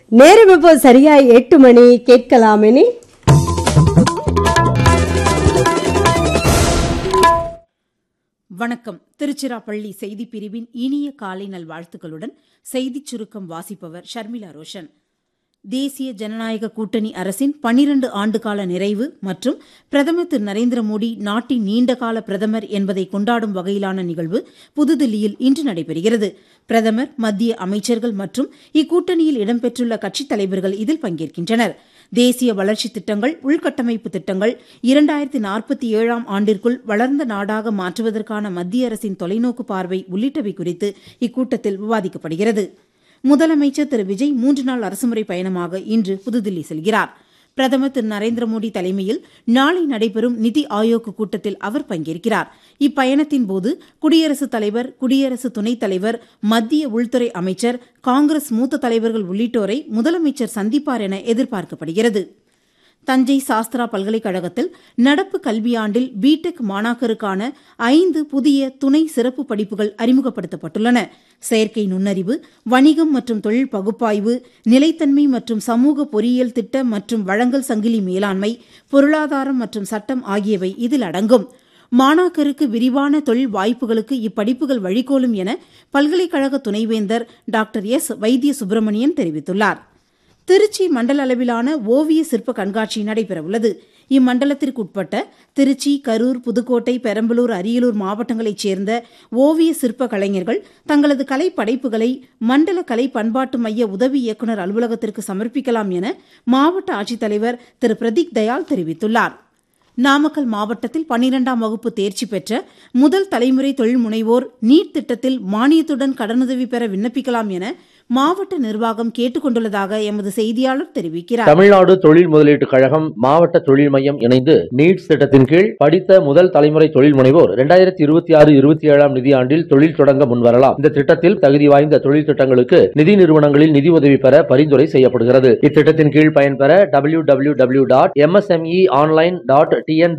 நேரம் இப்போ சரியா எட்டு மணி கேட்கலாம் இனி வணக்கம் திருச்சிராப்பள்ளி செய்திப் பிரிவின் இனிய காலை நல்வாழ்த்துக்களுடன் செய்திச் சுருக்கம் வாசிப்பவர் ஷர்மிளா ரோஷன் தேசிய ஜனநாயக கூட்டணி அரசின் பனிரண்டு ஆண்டுகால நிறைவு மற்றும் பிரதமர் திரு நரேந்திர மோடி நாட்டின் நீண்டகால பிரதமர் என்பதை கொண்டாடும் வகையிலான நிகழ்வு புதுதில்லியில் இன்று நடைபெறுகிறது பிரதமர் மத்திய அமைச்சர்கள் மற்றும் இக்கூட்டணியில் இடம்பெற்றுள்ள கட்சித் தலைவர்கள் இதில் பங்கேற்கின்றனர் தேசிய வளர்ச்சித் திட்டங்கள் உள்கட்டமைப்பு திட்டங்கள் இரண்டாயிரத்தி நாற்பத்தி ஏழாம் ஆண்டிற்குள் வளர்ந்த நாடாக மாற்றுவதற்கான மத்திய அரசின் தொலைநோக்கு பார்வை உள்ளிட்டவை குறித்து இக்கூட்டத்தில் விவாதிக்கப்படுகிறது முதலமைச்சர் திரு விஜய் மூன்று நாள் அரசுமுறை பயணமாக இன்று புதுதில்லி செல்கிறார் பிரதமர் திரு நரேந்திர மோடி தலைமையில் நாளை நடைபெறும் நிதி ஆயோக் கூட்டத்தில் அவர் பங்கேற்கிறார் இப்பயணத்தின் போது குடியரசுத் தலைவர் குடியரசு துணைத் தலைவர் மத்திய உள்துறை அமைச்சர் காங்கிரஸ் மூத்த தலைவர்கள் உள்ளிட்டோரை முதலமைச்சர் சந்திப்பார் என எதிர்பார்க்கப்படுகிறது தஞ்சை சாஸ்திரா பல்கலைக்கழகத்தில் நடப்பு கல்வியாண்டில் பிடெக் மாணாக்கருக்கான ஐந்து புதிய துணை சிறப்பு படிப்புகள் அறிமுகப்படுத்தப்பட்டுள்ளன செயற்கை நுண்ணறிவு வணிகம் மற்றும் தொழில் பகுப்பாய்வு நிலைத்தன்மை மற்றும் சமூக பொறியியல் திட்ட மற்றும் வழங்கல் சங்கிலி மேலாண்மை பொருளாதாரம் மற்றும் சட்டம் ஆகியவை இதில் அடங்கும் மாணாக்கருக்கு விரிவான தொழில் வாய்ப்புகளுக்கு இப்படிப்புகள் வழிகோலும் என பல்கலைக்கழக துணைவேந்தர் டாக்டர் எஸ் வைத்திய சுப்பிரமணியன் தெரிவித்துள்ளார் திருச்சி மண்டல அளவிலான ஓவிய சிற்ப கண்காட்சி நடைபெறவுள்ளது இம்மண்டலத்திற்குட்பட்ட திருச்சி கரூர் புதுக்கோட்டை பெரம்பலூர் அரியலூர் மாவட்டங்களைச் சேர்ந்த ஓவிய சிற்ப கலைஞர்கள் தங்களது கலை படைப்புகளை மண்டல கலை பண்பாட்டு மைய உதவி இயக்குநர் அலுவலகத்திற்கு சமர்ப்பிக்கலாம் என மாவட்ட ஆட்சித்தலைவர் திரு பிரதீக் தயாள் தெரிவித்துள்ளார் நாமக்கல் மாவட்டத்தில் பன்னிரெண்டாம் வகுப்பு தேர்ச்சி பெற்ற முதல் தலைமுறை தொழில் முனைவோர் நீட் திட்டத்தில் மானியத்துடன் கடனுதவி பெற விண்ணப்பிக்கலாம் என மாவட்ட நிர்வாகம் கேட்டுக் கொண்டுள்ளதாக எமது செய்தியாளர் தெரிவிக்கிறார் தமிழ்நாடு தொழில் முதலீட்டுக் கழகம் மாவட்ட தொழில் மையம் இணைந்து நீட்ஸ் திட்டத்தின் கீழ் படித்த முதல் தலைமுறை தொழில் முனைவோர் இரண்டாயிரத்தி இருபத்தி ஆறு இருபத்தி ஏழாம் நிதியாண்டில் தொழில் தொடங்க முன்வரலாம் இந்த திட்டத்தில் தகுதி வாய்ந்த தொழில் திட்டங்களுக்கு நிதி நிறுவனங்களில் நிதி உதவி பெற பரிந்துரை செய்யப்படுகிறது இத்திட்டத்தின் கீழ் பயன்பெற W W W dot MSME online dot TN